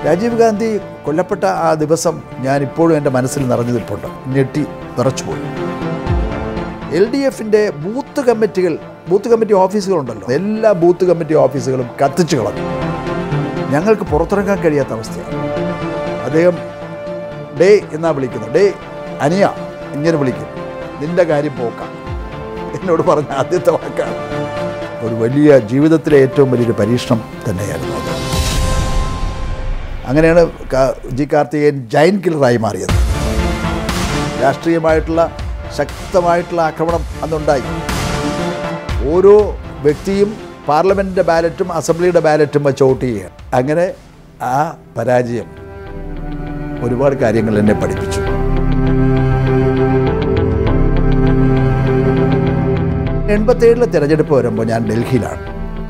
രാജീവ് ഗാന്ധി കൊല്ലപ്പെട്ട ആ ദിവസം ഞാൻ ഇപ്പോഴും എൻ്റെ മനസ്സിൽ നിറഞ്ഞു നിൽപ്പുണ്ട് ഞെട്ടി വിറച്ചുപോയി എൽ ഡി എഫിൻ്റെ ബൂത്ത് കമ്മിറ്റികൾ ബൂത്ത് കമ്മിറ്റി ഓഫീസുകളുണ്ടല്ലോ എല്ലാ ബൂത്ത് കമ്മിറ്റി ഓഫീസുകളും കത്തിച്ചു കളഞ്ഞു ഞങ്ങൾക്ക് പുറത്തിറങ്ങാൻ കഴിയാത്ത അവസ്ഥയാണ് അദ്ദേഹം ഡേ എന്നാ വിളിക്കുന്നത് ഡേ അനിയ ഇങ്ങനെ വിളിക്കും നിന്റെ കാര്യം പോക്കാം എന്നോട് പറഞ്ഞ ആദ്യത്തെ വാക്കാണ് ഒരു വലിയ ജീവിതത്തിലെ ഏറ്റവും വലിയൊരു പരീക്ഷണം തന്നെയായിരുന്നു അത് അങ്ങനെയാണ് കാ- ജി കാർത്തികേയൻ ജൈൻ കില്ലറായി മാറിയത് രാഷ്ട്രീയമായിട്ടുള്ള ശക്തമായിട്ടുള്ള ആക്രമണം അന്നുണ്ടായി ഓരോ വ്യക്തിയും പാർലമെൻറ്റിൻ്റെ ബാലറ്റും അസംബ്ലിയുടെ ബാലറ്റും വെച്ച് വോട്ട് ചെയ്യുകയാണ് അങ്ങനെ ആ പരാജയം ഒരുപാട് കാര്യങ്ങൾ എന്നെ പഠിപ്പിച്ചു എൺപത്തേഴിലെ തിരഞ്ഞെടുപ്പ് വരുമ്പോൾ ഞാൻ ഡൽഹിയിലാണ്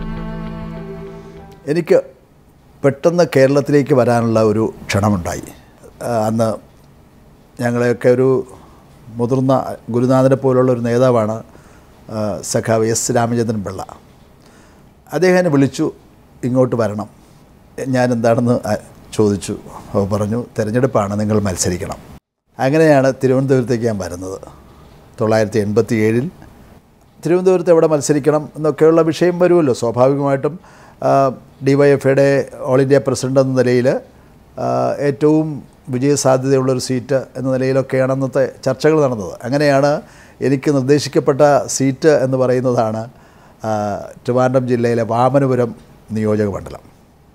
എനിക്ക് പെട്ടെന്ന് കേരളത്തിലേക്ക് വരാനുള്ള ഒരു ക്ഷണമുണ്ടായി ആ, അന്ന് ഞങ്ങളെയൊക്കെ ഒരു മുതിർന്ന ഗുരുനാഥനെ പോലുള്ള ഒരു നേതാവാണ് ആ, സഖാവ് എസ് രാമചന്ദ്രൻ പിള്ള അദ്ദേഹം എന്നെ വിളിച്ചു ഇങ്ങോട്ട് വരണം ഞാൻ എന്താണെന്ന് ആ, ചോദിച്ചു അപ്പോൾ പറഞ്ഞു തിരഞ്ഞെടുപ്പാണ് നിങ്ങൾ മത്സരിക്കണം അങ്ങനെയാണ് തിരുവനന്തപുരത്തേക്ക് ഞാൻ വരുന്നത് തൊള്ളായിരത്തി എൺപത്തി ഏഴിൽ തിരുവനന്തപുരത്ത് എവിടെ മത്സരിക്കണം എന്നൊക്കെയുള്ള വിഷയം വരുമല്ലോ സ്വാഭാവികമായിട്ടും ഡി വൈ എഫ് ഐയുടെ ഓൾ ഇന്ത്യ പ്രസിഡന്റ് എന്ന നിലയിൽ ആ, ഏറ്റവും വിജയസാധ്യതയുള്ളൊരു സീറ്റ് എന്ന നിലയിലൊക്കെയാണ് അന്നത്തെ ചർച്ചകൾ നടന്നത് അങ്ങനെയാണ് എനിക്ക് നിർദ്ദേശിക്കപ്പെട്ട സീറ്റ് എന്ന് പറയുന്നതാണ് ആ, ട്രിവാൻഡ്രം ജില്ലയിലെ വാമനപുരം നിയോജക മണ്ഡലം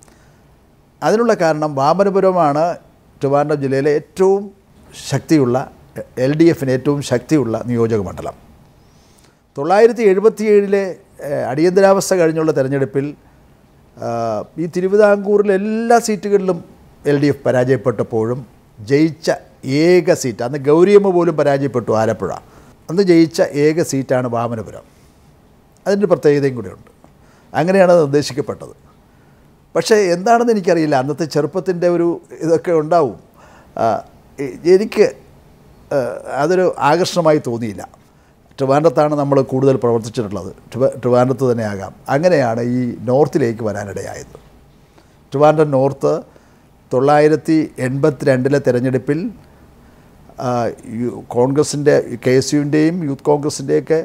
അതിനുള്ള കാരണം വാമനപുരമാണ് ട്രിവാൻഡ്രം ജില്ലയിലെ ഏറ്റവും ശക്തിയുള്ള എൽ ഡി എഫിന് ഏറ്റവും ശക്തിയുള്ള നിയോജക മണ്ഡലം തൊള്ളായിരത്തി എഴുപത്തിയേഴിലെ അടിയന്തരാവസ്ഥ കഴിഞ്ഞുള്ള തെരഞ്ഞെടുപ്പിൽ ആ, ഈ തിരുവിതാംകൂറിലെ എല്ലാ സീറ്റുകളിലും എൽ ഡി എഫ് പരാജയപ്പെട്ടപ്പോഴും ജയിച്ച ഏക സീറ്റ് അന്ന് ഗൗരിയമ്മ പോലും പരാജയപ്പെട്ടു ആലപ്പുഴ അന്ന് ജയിച്ച ഏക സീറ്റാണ് വാമനപുരം അതിൻ്റെ പ്രത്യേകതയും കൂടെയുണ്ട് അങ്ങനെയാണ് അത് നിർദ്ദേശിക്കപ്പെട്ടത് പക്ഷേ എന്താണെന്ന് എനിക്കറിയില്ല അന്നത്തെ ചെറുപ്പത്തിൻ്റെ ഒരു ഇതൊക്കെ ഉണ്ടാവും ആ, എ- എനിക്ക് ആ, അതൊരു ആകർഷണമായി തോന്നിയില്ല ട്രിവാൻഡ്രത്താണ് നമ്മൾ കൂടുതൽ പ്രവർത്തിച്ചിട്ടുള്ളത് ട്രിവ- ട്രിവാൻഡ്രത്ത് തന്നെ ആകാം അങ്ങനെയാണ് ഈ നോർത്തിലേക്ക് വരാനിടയായത് ട്രിവാൻഡ്രം നോർത്ത് തൊള്ളായിരത്തി എൺപത്തി രണ്ടിലെ തെരഞ്ഞെടുപ്പിൽ ആ, യു- കോൺഗ്രസിൻ്റെ കെ എസ് യുവിൻ്റെയും യൂത്ത് കോൺഗ്രസിൻ്റെയൊക്കെ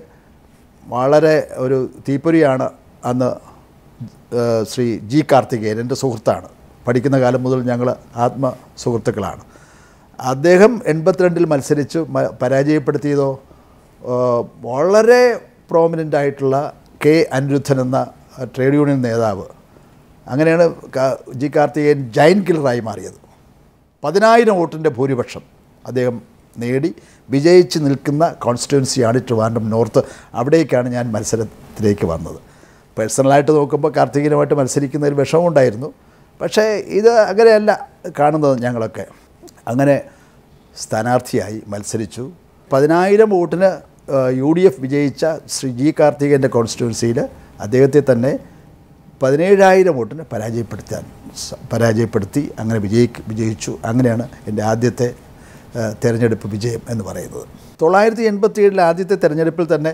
വളരെ ഒരു തീപ്പൊരിയാണ് അന്ന് ആ, ശ്രീ ജി കാർത്തികേയൻ എൻ്റെ സുഹൃത്താണ് പഠിക്കുന്ന കാലം മുതൽ ഞങ്ങൾ ആത്മ സുഹൃത്തുക്കളാണ് അദ്ദേഹം എൺപത്തിരണ്ടിൽ മത്സരിച്ച് മ- പരാജയപ്പെടുത്തിയതോ ആ, വളരെ പ്രോമിനൻ്റ് ആയിട്ടുള്ള കെ അനിരുദ്ധൻ എന്ന ട്രേഡ് യൂണിയൻ നേതാവ് അങ്ങനെയാണ് കാ- ജി കാർത്തികേയൻ ജൈൻ കില്ലറായി മാറിയത് പതിനായിരം വോട്ടിൻ്റെ ഭൂരിപക്ഷം അദ്ദേഹം നേടി വിജയിച്ച് നിൽക്കുന്ന കോൺസ്റ്റിറ്റ്യുവൻസിയാണ് ട്രിവാൻഡ്രം നോർത്ത് അവിടേക്കാണ് ഞാൻ മത്സരത്തിലേക്ക് വന്നത് പേഴ്സണലായിട്ട് നോക്കുമ്പോൾ കാർത്തികനുമായിട്ട് മത്സരിക്കുന്നതിൽ വിഷമമുണ്ടായിരുന്നു പക്ഷേ ഇത് അങ്ങനെയല്ല കാണുന്നത് ഞങ്ങളൊക്കെ അങ്ങനെ സ്ഥാനാർത്ഥിയായി മത്സരിച്ചു പതിനായിരം വോട്ടിന് യു ഡി എഫ് വിജയിച്ച ശ്രീ ജി കാർത്തികൻ്റെ കോൺസ്റ്റിറ്റ്യുവൻസിയിൽ അദ്ദേഹത്തെ തന്നെ പതിനേഴായിരം വോട്ടിന് പരാജയപ്പെടുത്താൻ സ- പരാജയപ്പെടുത്തി അങ്ങനെ വിജയി വിജയിച്ചു അങ്ങനെയാണ് എൻ്റെ ആദ്യത്തെ ആ, തെരഞ്ഞെടുപ്പ് വിജയം എന്ന് പറയുന്നത് തൊള്ളായിരത്തി എൺപത്തി ഏഴിലെ ആദ്യത്തെ തെരഞ്ഞെടുപ്പിൽ തന്നെ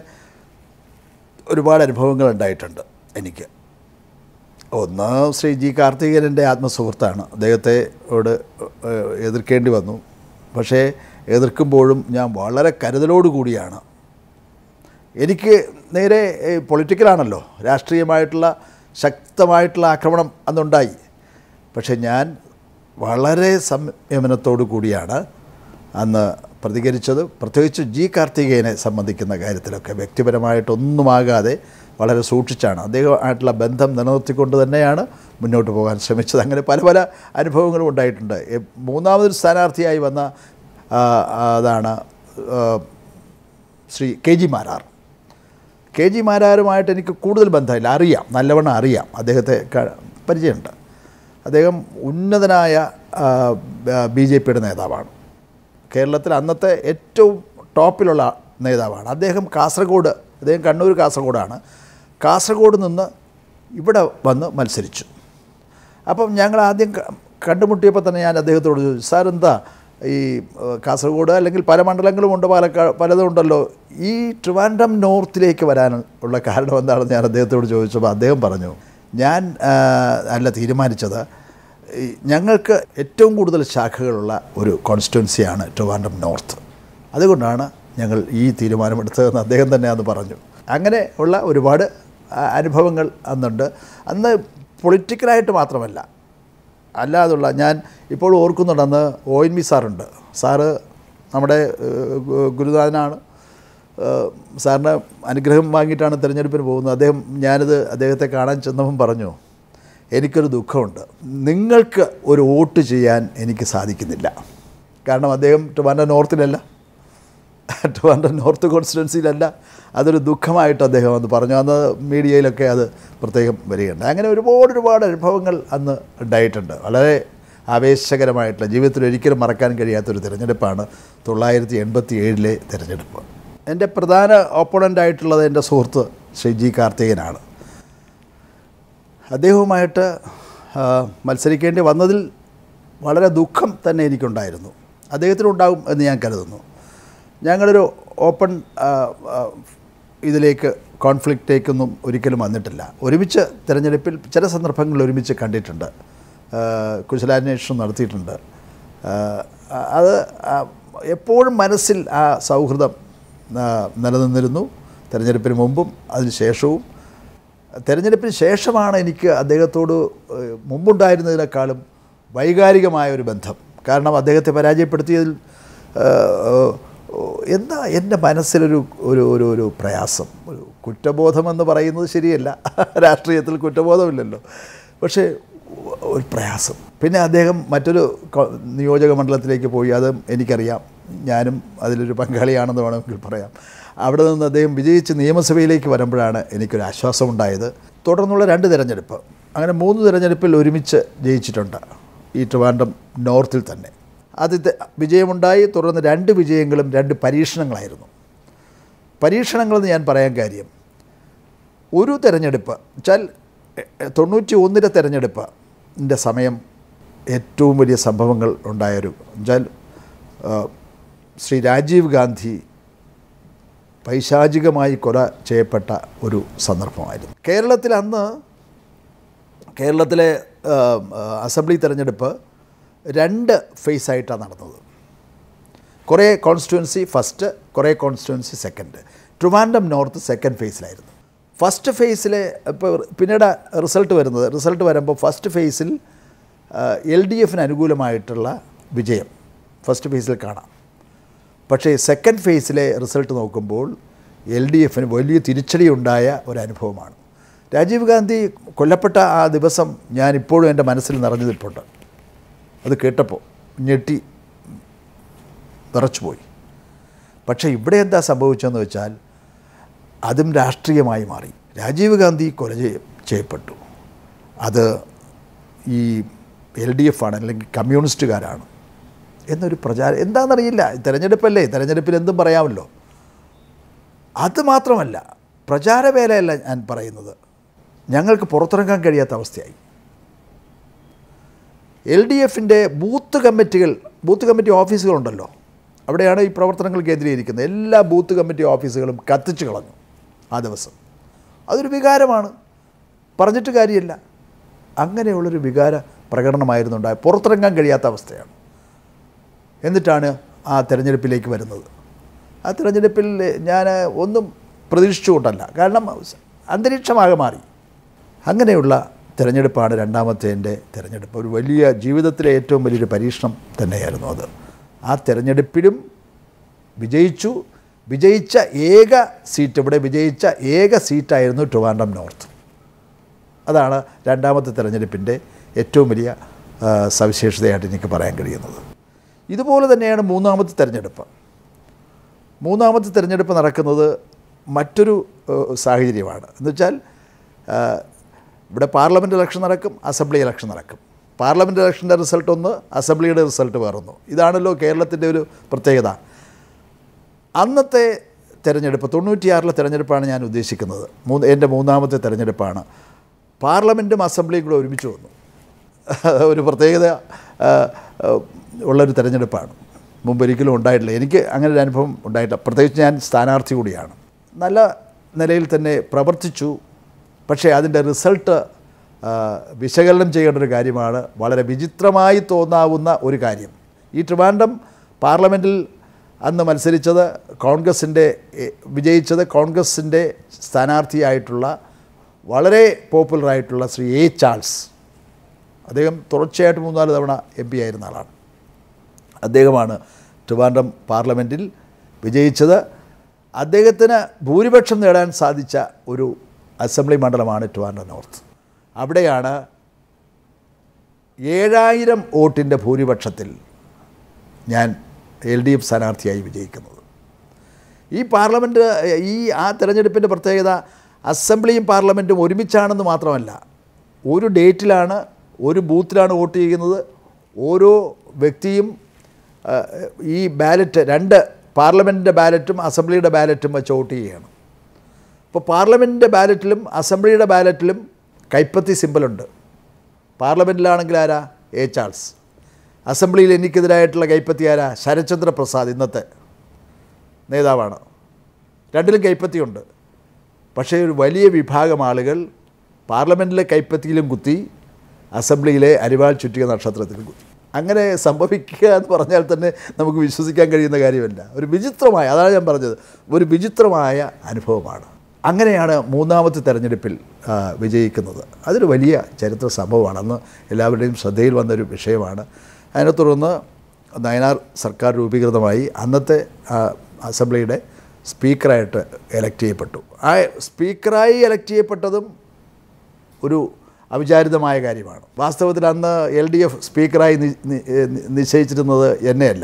ഒരുപാട് അനുഭവങ്ങൾ ഉണ്ടായിട്ടുണ്ട് എനിക്ക് ഒന്ന് ശ്രീ ജി കാർത്തികേയൻ്റെ ആത്മസുഹൃത്താണ് അദ്ദേഹത്തെ യോട് ഏഹ്, എതിർക്കേണ്ടി വന്നു പക്ഷേ എതിർക്കുമ്പോഴും ഞാൻ വളരെ കരുതലോടുകൂടിയാണ് എനിക്ക് നേരെ ഏഹ്, പൊളിറ്റിക്കലാണല്ലോ രാഷ്ട്രീയമായിട്ടുള്ള ശക്തമായിട്ടുള്ള ആക്രമണം അന്നുണ്ടായി പക്ഷേ ഞാൻ വളരെ സംയമനത്തോടു കൂടിയാണ് അന്ന് പ്രതികരിച്ചത് പ്രത്യേകിച്ച് ജി കാർത്തികേയനെ സംബന്ധിക്കുന്ന കാര്യത്തിലൊക്കെ വ്യക്തിപരമായിട്ടൊന്നുമാകാതെ വളരെ സൂക്ഷിച്ചാണ് അദ്ദേഹമായിട്ടുള്ള ബന്ധം നിലനിർത്തിക്കൊണ്ട് തന്നെയാണ് മുന്നോട്ട് പോകാൻ ശ്രമിച്ചത് അങ്ങനെ പല പല അനുഭവങ്ങളും ഉണ്ടായിട്ടുണ്ട് എ- മൂന്നാമതൊരു സ്ഥാനാർത്ഥിയായി വന്ന ആ, അതാണ് ആ, Shri K G Marar K G മാരാരുമായിട്ട് എനിക്ക് കൂടുതൽ ബന്ധമില്ല അറിയാം നല്ലവണ്ണം അറിയാം അദ്ദേഹത്തെ ക- പരിചയമുണ്ട് അദ്ദേഹം ഉന്നതനായ ബി ജെ പിയുടെ നേതാവാണ് കേരളത്തിൽ അന്നത്തെ ഏറ്റവും ടോപ്പിലുള്ള നേതാവാണ് അദ്ദേഹം കാസർഗോഡ് അദ്ദേഹം കണ്ണൂർ കാസർഗോഡാണ് കാസർഗോഡ് നിന്ന് ഇവിടെ വന്ന് മത്സരിച്ചു അപ്പം ഞങ്ങൾ ആദ്യം ക- കണ്ടുമുട്ടിയപ്പോൾ തന്നെ ഞാൻ അദ്ദേഹത്തോട് ചോദിച്ചു സാർ എന്താ ഈ ഏഹ്, കാസർഗോഡ് അല്ലെങ്കിൽ പല മണ്ഡലങ്ങളുമുണ്ട് പാലക്കാട് പലതും ഉണ്ടല്ലോ ഈ ട്രിവാൻഡ്രം നോർത്തിലേക്ക് വരാൻ ഉള്ള കാരണം എന്താണെന്ന് ഞാൻ അദ്ദേഹത്തോട് ചോദിച്ചപ്പോൾ അദ്ദേഹം പറഞ്ഞു ഞാൻ ആ, അല്ല തീരുമാനിച്ചത് ഈ ഞങ്ങൾക്ക് ഏറ്റവും കൂടുതൽ ശാഖകളുള്ള ഒരു കോൺസ്റ്റിറ്റ്യുവൻസിയാണ് ട്രിവാൻഡ്രം നോർത്ത് അതുകൊണ്ടാണ് ഞങ്ങൾ ഈ തീരുമാനമെടുത്തതെന്ന് അദ്ദേഹം തന്നെ അന്ന് പറഞ്ഞു അങ്ങനെ ഉള്ള ഒരുപാട് ആ, അനുഭവങ്ങൾ അന്നുണ്ട് അന്ന് പൊളിറ്റിക്കലായിട്ട് മാത്രമല്ല അല്ലാതുള്ള ഞാൻ ഇപ്പോൾ ഓർക്കുന്നുണ്ട് അന്ന് ഒ എൻ വി സാറുണ്ട് സാറ് നമ്മുടെ ഏഹ്, ഗു- ഗുരുനാഥനാണ് ഏഹ്, സാറിന് അനുഗ്രഹം വാങ്ങിയിട്ടാണ് തിരഞ്ഞെടുപ്പിന് പോകുന്നത് അദ്ദേഹം ഞാനിത് അദ്ദേഹത്തെ കാണാൻ ചെന്നപ്പം പറഞ്ഞു എനിക്കൊരു ദുഃഖമുണ്ട് നിങ്ങൾക്ക് ഒരു വോട്ട് ചെയ്യാൻ എനിക്ക് സാധിക്കുന്നില്ല കാരണം അദ്ദേഹം ട്രിവാൻഡ്രം നോർത്തിലല്ല ട്രിവാൻഡ്രം നോർത്ത് കോൺസ്റ്റിറ്റ്വൻസിയിലല്ല അതൊരു ദുഃഖമായിട്ട് അദ്ദേഹം അന്ന് പറഞ്ഞു അന്ന് മീഡിയയിലൊക്കെ അത് പ്രത്യേകം വരികയുണ്ട് അങ്ങനെ ഒരുപാട് ഒരുപാട് അനുഭവങ്ങൾ അന്ന് ഉണ്ടായിട്ടുണ്ട് വളരെ ആവേശകരമായിട്ടുള്ള ജീവിതത്തിൽ ഒരിക്കലും മറക്കാൻ കഴിയാത്തൊരു തിരഞ്ഞെടുപ്പാണ് തൊള്ളായിരത്തി എൺപത്തി ഏഴിലെ തിരഞ്ഞെടുപ്പ് എൻ്റെ പ്രധാന ഓപ്പണൻ്റായിട്ടുള്ളത് എൻ്റെ സുഹൃത്ത് ശ്രീ ജി കാർത്തികനാണ് അദ്ദേഹവുമായിട്ട് ആ, മത്സരിക്കേണ്ടി വന്നതിൽ വളരെ ദുഃഖം തന്നെ എനിക്കുണ്ടായിരുന്നു അദ്ദേഹത്തിനുണ്ടാകും എന്ന് ഞാൻ കരുതുന്നു ഞങ്ങളൊരു ഓപ്പൺ ആ, ആ, ഇതിലേക്ക് കോൺഫ്ലിക്റ്റേക്കൊന്നും ഒരിക്കലും വന്നിട്ടില്ല ഒരുമിച്ച് തിരഞ്ഞെടുപ്പിൽ ചില സന്ദർഭങ്ങളിൽ ഒരുമിച്ച് കണ്ടിട്ടുണ്ട് ആ, കുശലാന്വേഷണം നടത്തിയിട്ടുണ്ട് ആ, അത് ആ, എപ്പോഴും മനസ്സിൽ ആ സൗഹൃദം ആ, നിലനിന്നിരുന്നു തിരഞ്ഞെടുപ്പിന് മുമ്പും അതിന് ശേഷവും തെരഞ്ഞെടുപ്പിന് ശേഷമാണ് എനിക്ക് അദ്ദേഹത്തോട് ഏഹ്, മുമ്പുണ്ടായിരുന്നതിനേക്കാളും വൈകാരികമായ ഒരു ബന്ധം കാരണം അദ്ദേഹത്തെ പരാജയപ്പെടുത്തിയതിൽ ഏഹ്, എന്താ എൻ്റെ മനസ്സിലൊരു ഒരു ഒരു ഒരു പ്രയാസം ഒരു കുറ്റബോധമെന്ന് പറയുന്നത് ശരിയല്ല രാഷ്ട്രീയത്തിൽ കുറ്റബോധമില്ലല്ലോ പക്ഷേ ഒരു പ്രയാസം പിന്നെ അദ്ദേഹം മറ്റൊരു കൊ- നിയോജക മണ്ഡലത്തിലേക്ക് പോയി അതും എനിക്കറിയാം ഞാനും അതിലൊരു പങ്കാളിയാണെന്ന് വേണമെങ്കിൽ പറയാം അവിടെ നിന്ന് അദ്ദേഹം വിജയിച്ച് നിയമസഭയിലേക്ക് വരുമ്പോഴാണ് എനിക്കൊരു ആശ്വാസമുണ്ടായത് തുടർന്നുള്ള രണ്ട് തിരഞ്ഞെടുപ്പ് അങ്ങനെ മൂന്ന് തിരഞ്ഞെടുപ്പിൽ ഒരുമിച്ച് ജയിച്ചിട്ടുണ്ട് ഈ ട്രിവാൻഡ്രം നോർത്തിൽ തന്നെ ആദ്യത്തെ വിജയമുണ്ടായി തുടർന്ന് രണ്ട് വിജയങ്ങളും രണ്ട് പരീക്ഷണങ്ങളായിരുന്നു പരീക്ഷണങ്ങളെന്ന് ഞാൻ പറയാൻ കാര്യം ഒരു തെരഞ്ഞെടുപ്പ് വെച്ചാൽ തൊണ്ണൂറ്റി ഒന്നിലെ തെരഞ്ഞെടുപ്പിൻ്റെ സമയം ഏറ്റവും വലിയ സംഭവങ്ങൾ ഉണ്ടായൊരു വെച്ചാൽ ആ, ശ്രീ രാജീവ് ഗാന്ധി പൈശാചികമായി കൊല ചെയ്യപ്പെട്ട ഒരു സന്ദർഭമായിരുന്നു കേരളത്തിൽ അന്ന് കേരളത്തിലെ ആ, ആ, അസംബ്ലി തെരഞ്ഞെടുപ്പ് രണ്ട് ഫേസായിട്ടാണ് നടന്നത് കുറേ കോൺസ്റ്റിറ്റ്യുവൻസി ഫസ്റ്റ് കുറേ constituency second Trivandrum north second ഫേസിലായിരുന്നു ഫസ്റ്റ് ഫേസിൽ ഇപ്പോൾ പിന്നീട് റിസൾട്ട് വരുന്നത് റിസൾട്ട് വരുമ്പോൾ ഫസ്റ്റ് ഫേസിൽ എൽ ഡി എഫിന് അനുകൂലമായിട്ടുള്ള വിജയം ഫസ്റ്റ് ഫേസിൽ കാണാം പക്ഷേ സെക്കൻഡ് ഫേസിലെ റിസൾട്ട് നോക്കുമ്പോൾ എൽ ഡി എഫിന് വലിയ തിരിച്ചടിയുണ്ടായ ഒരു അനുഭവമാണ് രാജീവ് ഗാന്ധി കൊല്ലപ്പെട്ട ആ ദിവസം ഞാൻ ഇപ്പോഴും എൻ്റെ മനസ്സിൽ നിറഞ്ഞു നിൽപ്പുണ്ട് അത് കേട്ടപ്പോൾ ഞെട്ടി വിറച്ചുപോയി പക്ഷേ ഇവിടെ എന്താ സംഭവിച്ചതെന്ന് വെച്ചാൽ അതും രാഷ്ട്രീയമായി മാറി രാജീവ് ഗാന്ധി കൊല ചെയ്യ- ചെയ്യപ്പെട്ടു അത് ഈ എൽ ഡി എഫ് ആണ് അല്ലെങ്കിൽ കമ്മ്യൂണിസ്റ്റുകാരാണ് എന്നൊരു പ്രചാരം എന്താണെന്നറിയില്ല തിരഞ്ഞെടുപ്പല്ലേ തിരഞ്ഞെടുപ്പിൽ എന്തും പറയാമല്ലോ അത് മാത്രമല്ല പ്രചാരവേലയല്ല ഞാൻ പറയുന്നത് ഞങ്ങൾക്ക് പുറത്തിറങ്ങാൻ കഴിയാത്ത അവസ്ഥയായി എൽ ഡി എഫിൻ്റെ ബൂത്ത് കമ്മിറ്റികൾ ബൂത്ത് കമ്മിറ്റി ഓഫീസുകളുണ്ടല്ലോ അവിടെയാണ് ഈ പ്രവർത്തനങ്ങൾ കേന്ദ്രീകരിക്കുന്നത് എല്ലാ ബൂത്ത് കമ്മിറ്റി ഓഫീസുകളും കത്തിച്ചു കളഞ്ഞു ആ ദിവസം അതൊരു വികാരമാണ് പറഞ്ഞിട്ട് കാര്യമില്ല അങ്ങനെയുള്ളൊരു വികാര പ്രകടനമായിരുന്നു ഉണ്ടായ പുറത്തിറങ്ങാൻ കഴിയാത്ത അവസ്ഥയാണ് എന്നിട്ടാണ് ആ തിരഞ്ഞെടുപ്പിലേക്ക് വരുന്നത് ആ തിരഞ്ഞെടുപ്പിൽ ഞാൻ ഒന്നും പ്രതീക്ഷിച്ചുകൊണ്ടല്ല കാരണം അന്തരീക്ഷമാകെ മാറി അങ്ങനെയുള്ള തിരഞ്ഞെടുപ്പാണ് രണ്ടാമത്തെ എൻ്റെ തിരഞ്ഞെടുപ്പ് ഒരു വലിയ ജീവിതത്തിലെ ഏറ്റവും വലിയൊരു പരീക്ഷണം തന്നെയായിരുന്നു അത് ആ തിരഞ്ഞെടുപ്പിലും വിജയിച്ചു വിജയിച്ച ഏക സീറ്റ് ഇവിടെ വിജയിച്ച ഏക സീറ്റായിരുന്നു ട്രിവാൻഡ്രം നോർത്ത് അതാണ് രണ്ടാമത്തെ തിരഞ്ഞെടുപ്പിൻ്റെ ഏറ്റവും വലിയ ആ, സവിശേഷതയായിട്ട് എനിക്ക് പറയാൻ കഴിയുന്നത് ഇതുപോലെ തന്നെയാണ് മൂന്നാമത്തെ തിരഞ്ഞെടുപ്പ് മൂന്നാമത്തെ തിരഞ്ഞെടുപ്പ് നടക്കുന്നത് മറ്റൊരു ഏഹ്, സാഹചര്യമാണ് എന്നുവെച്ചാൽ ആ, ഇവിടെ പാർലമെൻറ്റ് ഇലക്ഷൻ നടക്കും അസംബ്ലി ഇലക്ഷൻ നടക്കും പാർലമെൻറ്റ് ഇലക്ഷൻ്റെ റിസൾട്ട് ഒന്ന് അസംബ്ലിയുടെ റിസൾട്ട് വേറൊന്നു ഇതാണല്ലോ കേരളത്തിൻ്റെ ഒരു പ്രത്യേകത അന്നത്തെ തിരഞ്ഞെടുപ്പ് തൊണ്ണൂറ്റിയാറിലെ തിരഞ്ഞെടുപ്പാണ് ഞാൻ ഉദ്ദേശിക്കുന്നത് മൂന്ന് എൻ്റെ മൂന്നാമത്തെ തിരഞ്ഞെടുപ്പാണ് പാർലമെൻറ്റും അസംബ്ലിയും കൂടെ ഒരുമിച്ച് വന്നു ഒരു പ്രത്യേകത ആ, ആ, ഉള്ളൊരു തിരഞ്ഞെടുപ്പാണ് മുമ്പ് ഒരിക്കലും ഉണ്ടായിട്ടില്ല എനിക്ക് അങ്ങനെ ഒരു അനുഭവം ഉണ്ടായിട്ടില്ല പ്രത്യേകിച്ച് ഞാൻ സ്ഥാനാർത്ഥി കൂടിയാണ് നല്ല നിലയിൽ തന്നെ പ്രവർത്തിച്ചു പക്ഷേ അതിൻ്റെ റിസൾട്ട് ആ, വിശകലനം ചെയ്യേണ്ട ഒരു കാര്യമാണ് വളരെ വിചിത്രമായി തോന്നാവുന്ന ഒരു കാര്യം ഈ ട്രിവാൻഡം പാർലമെൻറ്റിൽ അന്ന് മത്സരിച്ചത് കോൺഗ്രസിൻ്റെ എ, വിജയിച്ചത് കോൺഗ്രസിൻ്റെ സ്ഥാനാർത്ഥിയായിട്ടുള്ള വളരെ പോപ്പുലറായിട്ടുള്ള ശ്രീ എ ചാൾസ് അദ്ദേഹം തുടർച്ചയായിട്ട് മൂന്നാല് തവണ എം പി ആയിരുന്ന ആളാണ് അദ്ദേഹമാണ് ട്രിവാൻഡ്രം പാർലമെൻറ്റിൽ വിജയിച്ചത് അദ്ദേഹത്തിന് ഭൂരിപക്ഷം നേടാൻ സാധിച്ച ഒരു അസംബ്ലി മണ്ഡലമാണ് ട്രിവാൻഡ്രം നോർത്ത് അവിടെയാണ് ഏഴായിരം വോട്ടിൻ്റെ ഭൂരിപക്ഷത്തിൽ ഞാൻ എൽ ഡി എഫ് സ്ഥാനാർത്ഥിയായി വിജയിക്കുന്നത് ഈ പാർലമെൻറ്റ് ഈ ആ തെരഞ്ഞെടുപ്പിൻ്റെ പ്രത്യേകത അസംബ്ലിയും പാർലമെൻറ്റും ഒരുമിച്ചാണെന്ന് മാത്രമല്ല ഒരു ഡേറ്റിലാണ് ഒരു ബൂത്തിലാണ് വോട്ട് ചെയ്യുന്നത് ഓരോ വ്യക്തിയും ആ, ഈ ബാലറ്റ് രണ്ട് പാർലമെൻറ്റിൻ്റെ ബാലറ്റും അസംബ്ലിയുടെ ബാലറ്റും വെച്ച് വോട്ട് ചെയ്യുകയാണ് ഇപ്പോൾ പാർലമെൻറ്റിൻ്റെ ബാലറ്റിലും അസംബ്ലിയുടെ ബാലറ്റിലും കൈപ്പത്തി സിമ്പലുണ്ട് പാർലമെൻറ്റിലാണെങ്കിൽ ആരാ എ ചാൾസ് അസംബ്ലിയിൽ എനിക്കെതിരായിട്ടുള്ള കൈപ്പത്തി ആരാ ശരത്ചന്ദ്ര പ്രസാദ് ഇന്നത്തെ നേതാവാണ് രണ്ടിലും കൈപ്പത്തിയുണ്ട് പക്ഷേ ഒരു വലിയ വിഭാഗം ആളുകൾ പാർലമെൻറ്റിലെ കൈപ്പത്തിയിലും കുത്തി അസംബ്ലിയിലെ അരിവാൾ ചുറ്റിക നക്ഷത്രത്തിലും കുത്തി അങ്ങനെ സംഭവിക്കുക എന്ന് പറഞ്ഞാൽ തന്നെ നമുക്ക് വിശ്വസിക്കാൻ കഴിയുന്ന കാര്യമല്ല ഒരു വിചിത്രമായ അതാണ് ഞാൻ പറഞ്ഞത് ഒരു വിചിത്രമായ അനുഭവമാണ് അങ്ങനെയാണ് മൂന്നാമത്തെ തെരഞ്ഞെടുപ്പിൽ ആ, വിജയിക്കുന്നത് അതൊരു വലിയ ചരിത്ര സംഭവമാണ് അന്ന് എല്ലാവരുടെയും ശ്രദ്ധയിൽ വന്നൊരു വിഷയമാണ് അതിനെ തുടർന്ന് നയനാർ സർക്കാർ രൂപീകൃതമായി അന്നത്തെ ആ, അസംബ്ലിയുടെ സ്പീക്കറായിട്ട് എലക്ട് ചെയ്യപ്പെട്ടു ആ സ്പീക്കറായി എലക്ട് ചെയ്യപ്പെട്ടതും ഒരു അവിചാരിതമായ കാര്യമാണ് വാസ്തവത്തിൽ അന്ന് എൽ ഡി എഫ് സ്പീക്കറായി നി- നി- നി- നിശ്ചയിച്ചിരുന്നത് എന്നെയല്ല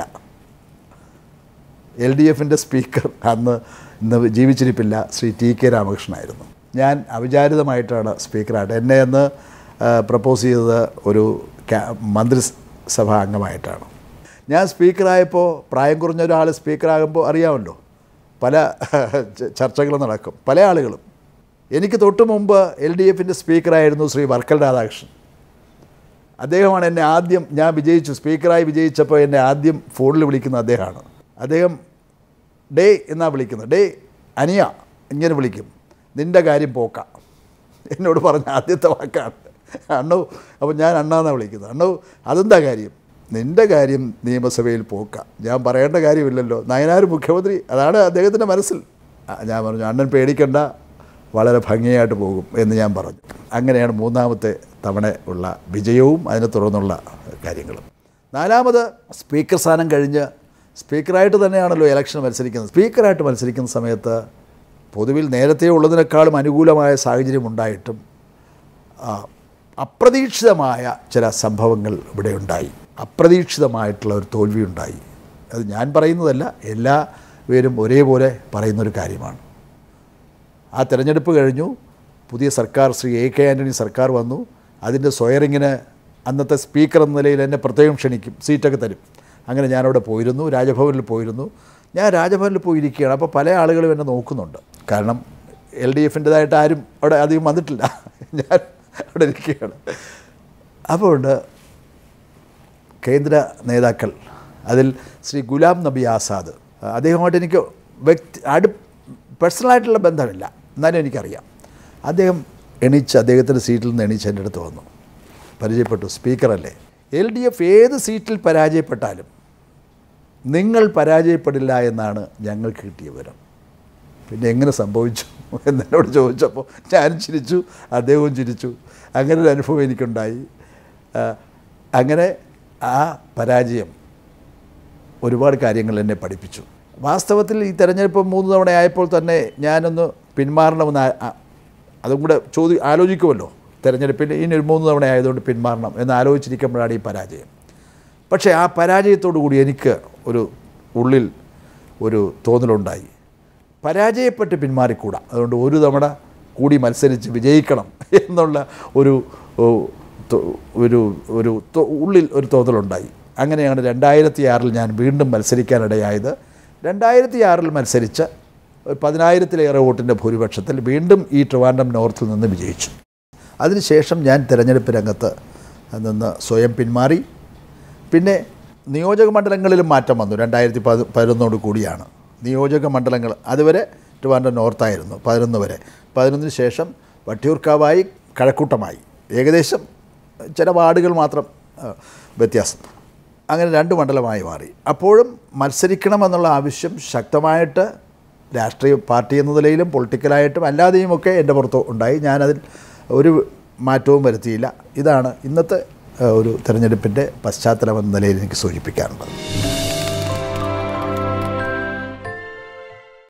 എൽ ഡി എഫിൻ്റെ സ്പീക്കർ അന്ന് ഇന്ന് ജീവിച്ചിരിപ്പില്ല ശ്രീ ടി കെ രാമകൃഷ്ണനായിരുന്നു ഞാൻ അവിചാരിതമായിട്ടാണ് സ്പീക്കറായിട്ട് എന്നെ അന്ന് പ്രപ്പോസ് ചെയ്തത് ഒരു ക്യാ- മന്ത്രിസഭാ അംഗമായിട്ടാണ് ഞാൻ സ്പീക്കറായപ്പോൾ പ്രായം കുറഞ്ഞ ഒരാൾ സ്പീക്കറാകുമ്പോൾ അറിയാമല്ലോ പല ച- ചർച്ചകളും നടക്കും പല ആളുകളും എനിക്ക് തൊട്ട് മുമ്പ് എൽ ഡി എഫിൻ്റെ സ്പീക്കറായിരുന്നു ശ്രീ വർക്കൽ രാധാകൃഷ്ണൻ അദ്ദേഹമാണ് എന്നെ ആദ്യം ഞാൻ വിജയിച്ചു സ്പീക്കറായി വിജയിച്ചപ്പോൾ എന്നെ ആദ്യം ഫോണിൽ വിളിക്കുന്ന അദ്ദേഹമാണ് അദ്ദേഹം ഡേ എന്നാ വിളിക്കുന്നത് ഡേ അനിയ ഇങ്ങനെ വിളിക്കും നിൻ്റെ കാര്യം പോക്ക എന്നോട് പറഞ്ഞ ആദ്യത്തെ വാക്കാണ് അണ്ണു അപ്പോൾ ഞാൻ അണ്ണാന്നാണ് വിളിക്കുന്നത് അണ്ണു അതെന്താ കാര്യം നിൻ്റെ കാര്യം നിയമസഭയിൽ പോക്ക ഞാൻ പറയേണ്ട കാര്യമില്ലല്ലോ നയനാർ മുഖ്യമന്ത്രി അതാണ് അദ്ദേഹത്തിൻ്റെ മനസ്സിൽ ആ, ഞാൻ പറഞ്ഞു അണ്ണൻ പേടിക്കണ്ട വളരെ ഭംഗിയായിട്ട് പോകും എന്ന് ഞാൻ പറഞ്ഞു അങ്ങനെയാണ് മൂന്നാമത്തെ തവണ ഉള്ള വിജയവും അതിനെ തുടർന്നുള്ള കാര്യങ്ങളും നാലാമത് സ്പീക്കർ സ്ഥാനം കഴിഞ്ഞ് സ്പീക്കറായിട്ട് തന്നെയാണല്ലോ ഇലക്ഷൻ മത്സരിക്കുന്നത് സ്പീക്കറായിട്ട് മത്സരിക്കുന്ന സമയത്ത് പൊതുവിൽ നേരത്തെ ഉള്ളതിനേക്കാളും അനുകൂലമായ സാഹചര്യം ഉണ്ടായിട്ടും ആ, അപ്രതീക്ഷിതമായ ചില സംഭവങ്ങൾ ഇവിടെ ഉണ്ടായി അപ്രതീക്ഷിതമായിട്ടുള്ള ഒരു തോൽവി ഉണ്ടായി അത് ഞാൻ പറയുന്നതല്ല എല്ലാ പേരും ഒരേപോലെ പറയുന്നൊരു കാര്യമാണ് ആ തെരഞ്ഞെടുപ്പ് കഴിഞ്ഞു പുതിയ സർക്കാർ ശ്രീ എ കെ ആൻ്റണി സർക്കാർ വന്നു അതിൻ്റെ സ്വയറിങ്ങിന് അന്നത്തെ സ്പീക്കർ എന്ന നിലയിൽ എന്നെ പ്രത്യേകം ക്ഷണിക്കും സീറ്റൊക്കെ തരും അങ്ങനെ ഞാനവിടെ പോയിരുന്നു രാജഭവനിൽ പോയിരുന്നു ഞാൻ രാജഭവനിൽ പോയിരിക്കുകയാണ് അപ്പോൾ പല ആളുകളും എന്നെ നോക്കുന്നുണ്ട് കാരണം എൽ ഡി എഫിൻ്റെതായിട്ട് ആരും അവിടെ അധികം വന്നിട്ടില്ല ഞാൻ അവിടെ ഇരിക്കുകയാണ് അപ്പോൾ ഉണ്ട് കേന്ദ്ര നേതാക്കൾ അതിൽ ശ്രീ ഗുലാം നബി ആസാദ് അദ്ദേഹമായിട്ട് എനിക്ക് വ്യക്തി അടു പേഴ്സണലായിട്ടുള്ള ബന്ധമില്ല എന്നാലും എനിക്കറിയാം അദ്ദേഹം എണീച്ച് അദ്ദേഹത്തിൻ്റെ സീറ്റിൽ നിന്ന് എണീച്ച് എൻ്റെ അടുത്ത് വന്നു പരിചയപ്പെട്ടു സ്പീക്കറല്ലേ എൽ ഡി എഫ് ഏത് സീറ്റിൽ പരാജയപ്പെട്ടാലും നിങ്ങൾ പരാജയപ്പെടില്ല എന്നാണ് ഞങ്ങൾക്ക് കിട്ടിയ വിവരം പിന്നെ എങ്ങനെ സംഭവിച്ചു എന്നോട് ചോദിച്ചപ്പോൾ ഞാനും ചിരിച്ചു അദ്ദേഹവും ചിരിച്ചു അങ്ങനെ ഒരു അനുഭവം എനിക്കുണ്ടായി ആ, അങ്ങനെ ആ പരാജയം ഒരുപാട് കാര്യങ്ങൾ എന്നെ പഠിപ്പിച്ചു വാസ്തവത്തിൽ ഈ തെരഞ്ഞെടുപ്പ് മൂന്ന് തവണ ആയപ്പോൾ തന്നെ ഞാനൊന്ന് പിന്മാറണമെന്ന് ആ- ആ- അതും കൂടെ ചോദി ആലോചിക്കുമല്ലോ തെരഞ്ഞെടുപ്പിൽ ഇനി ഒരു മൂന്ന് തവണ ആയതുകൊണ്ട് പിന്മാറണം എന്ന് ആലോചിച്ചിരിക്കുമ്പോഴാണ് ഈ പരാജയം പക്ഷേ ആ പരാജയത്തോടു കൂടി എനിക്ക് ഒരു ഉള്ളിൽ ഒരു തോന്നലുണ്ടായി പരാജയപ്പെട്ട് പിന്മാറിക്കൂടാ അതുകൊണ്ട് ഒരു തവണ കൂടി മത്സരിച്ച് വിജയിക്കണം എന്നുള്ള ഒരു ഓ, തൊ- ഒരു ഒരു തൊ- ഉള്ളിൽ ഒരു തോന്നലുണ്ടായി അങ്ങനെയാണ് രണ്ടായിരത്തി ആറിൽ ഞാൻ വീണ്ടും മത്സരിക്കാനിടയായത് രണ്ടായിരത്തി ആറിൽ മത്സരിച്ച് ഒരു പതിനായിരത്തിലേറെ വോട്ടിൻ്റെ ഭൂരിപക്ഷത്തിൽ വീണ്ടും ഈ ട്രിവാൻഡ്രം നോർത്തിൽ നിന്ന് വിജയിച്ചു അതിനുശേഷം ഞാൻ തിരഞ്ഞെടുപ്പ് രംഗത്ത് നിന്ന് സ്വയം പിന്മാറി പിന്നെ നിയോജക മണ്ഡലങ്ങളിലും മാറ്റം വന്നു രണ്ടായിരത്തി പതി പതിനൊന്നോട് കൂടിയാണ് നിയോജക മണ്ഡലങ്ങൾ അതുവരെ ട്രിവാൻഡ്രം നോർത്തായിരുന്നു പതിനൊന്ന് വരെ പതിനൊന്നിന് ശേഷം വട്ടിയൂർക്കാവായി കഴക്കൂട്ടമായി ഏകദേശം ചില വാർഡുകൾ മാത്രം ആ, വ്യത്യാസം അങ്ങനെ രണ്ട് മണ്ഡലമായി മാറി അപ്പോഴും മത്സരിക്കണമെന്നുള്ള ആവശ്യം ശക്തമായിട്ട് രാഷ്ട്രീയ പാർട്ടി എന്ന നിലയിലും പൊളിറ്റിക്കലായിട്ടും അല്ലാതെയും ഒക്കെ എൻ്റെ പുറത്ത് ഉണ്ടായി ഞാനതിൽ ഒരു മാറ്റവും വരുത്തിയില്ല ഇതാണ് ഇന്നത്തെ ആ, ഒരു തെരഞ്ഞെടുപ്പിൻ്റെ പശ്ചാത്തലം എന്ന നിലയിൽ എനിക്ക് സൂചിപ്പിക്കാനുള്ളത്